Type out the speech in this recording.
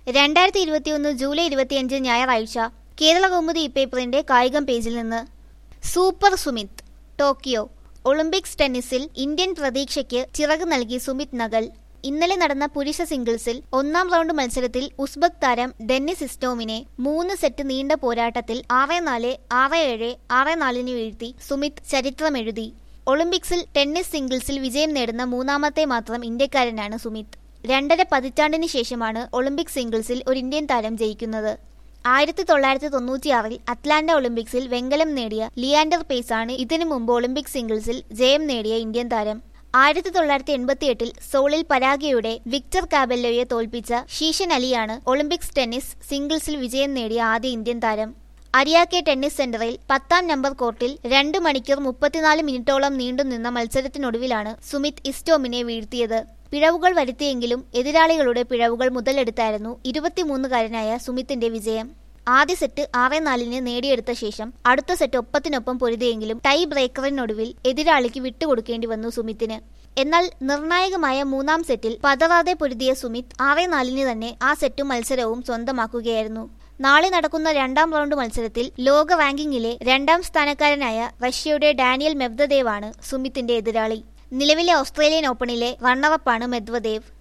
രണ്ടായിരത്തി ഇരുപത്തിയൊന്ന് ജൂലൈ ഇരുപത്തിയഞ്ച് ഞായറാഴ്ച കേരള കൗമുദി പേപ്പറിന്റെ കായികം പേജിൽ നിന്ന് സൂപ്പർ സുമിത് ടോക്കിയോ ഒളിമ്പിക്സ് ടെന്നീസിൽ ഇന്ത്യൻ പ്രതീക്ഷയ്ക്ക് ചിറക് നൽകി സുമിത് നഗൽ ഇന്നലെ നടന്ന പുരുഷ സിംഗിൾസിൽ ഒന്നാം റൗണ്ട് മത്സരത്തിൽ ഉസ്ബക് താരം ഡെന്നിസ് ഇസ്റ്റോമിനെ മൂന്ന് സെറ്റ് നീണ്ട പോരാട്ടത്തിൽ ആറ് നാല് ആറ് ഏഴ് ആറ് നാലിന് വീഴ്ത്തി സുമിത് ചരിത്രമെഴുതി ഒളിമ്പിക്സിൽ ടെന്നീസ് സിംഗിൾസിൽ വിജയം നേടുന്ന മൂന്നാമത്തെ മാത്രം ഇന്ത്യക്കാരനാണ് സുമിത് രണ്ടര പതിറ്റാണ്ടിന് ശേഷമാണ് ഒളിമ്പിക് സിംഗിൾസിൽ ഒരു ഇന്ത്യൻ താരം ജയിക്കുന്നത് ആയിരത്തി തൊള്ളായിരത്തി തൊണ്ണൂറ്റിയാറിൽ അറ്റ്ലാന്റ ഒളിമ്പിക്സിൽ വെങ്കലം നേടിയ ലിയാൻഡർ പേസാണ് ഇതിനു മുമ്പ് ഒളിമ്പിക് സിംഗിൾസിൽ ജയം നേടിയ ഇന്ത്യൻ താരം ആയിരത്തി തൊള്ളായിരത്തി എൺപത്തിയെട്ടിൽ സോളിൽ പരാഗയുടെ വിക്ടർ കാബെല്ലോയെ തോൽപ്പിച്ച ഷീഷൻ അലിയാണ് ഒളിമ്പിക്സ് ടെന്നീസ് സിംഗിൾസിൽ വിജയം നേടിയ ആദ്യ ഇന്ത്യൻ താരം അരിയാക്കെ ടെന്നീസ് സെന്ററിൽ പത്താം നമ്പർ കോർട്ടിൽ രണ്ട് മണിക്കൂർ മുപ്പത്തിനാല് മിനിറ്റോളം നീണ്ടുനിന്ന മത്സരത്തിനൊടുവിലാണ് സുമിത് ഇസ്റ്റോമിനെ വീഴ്ത്തിയത് പിഴവുകൾ വരുത്തിയെങ്കിലും എതിരാളികളുടെ പിഴവുകൾ മുതലെടുത്തായിരുന്നു ഇരുപത്തിമൂന്നുകാരനായ സുമിത്തിന്റെ വിജയം ആദ്യ സെറ്റ് ആറ് നാലിന് നേടിയെടുത്ത ശേഷം അടുത്ത സെറ്റ് ഒപ്പത്തിനൊപ്പം പൊരുതിയെങ്കിലും ടൈ ബ്രേക്കറിനൊടുവിൽ എതിരാളിക്ക് വിട്ടുകൊടുക്കേണ്ടി വന്നു സുമിത്തിന് എന്നാൽ നിർണായകമായ മൂന്നാം സെറ്റിൽ പതറാതെ പൊരുതിയ സുമിത് ആറ് നാലിന് തന്നെ ആ സെറ്റും മത്സരവും സ്വന്തമാക്കുകയായിരുന്നു നാളെ നടക്കുന്ന രണ്ടാം റൗണ്ട് മത്സരത്തിൽ ലോക റാങ്കിങ്ങിലെ രണ്ടാം സ്ഥാനക്കാരനായ റഷ്യയുടെ ഡാനിയൽ മെവ്ദദേവാണ് സുമിത്തിന്റെ എതിരാളി നിലവിലെ ഓസ്ട്രേലിയൻ ഓപ്പണിലെ റണ്ണറപ്പാണ് മെദ്വദേവ്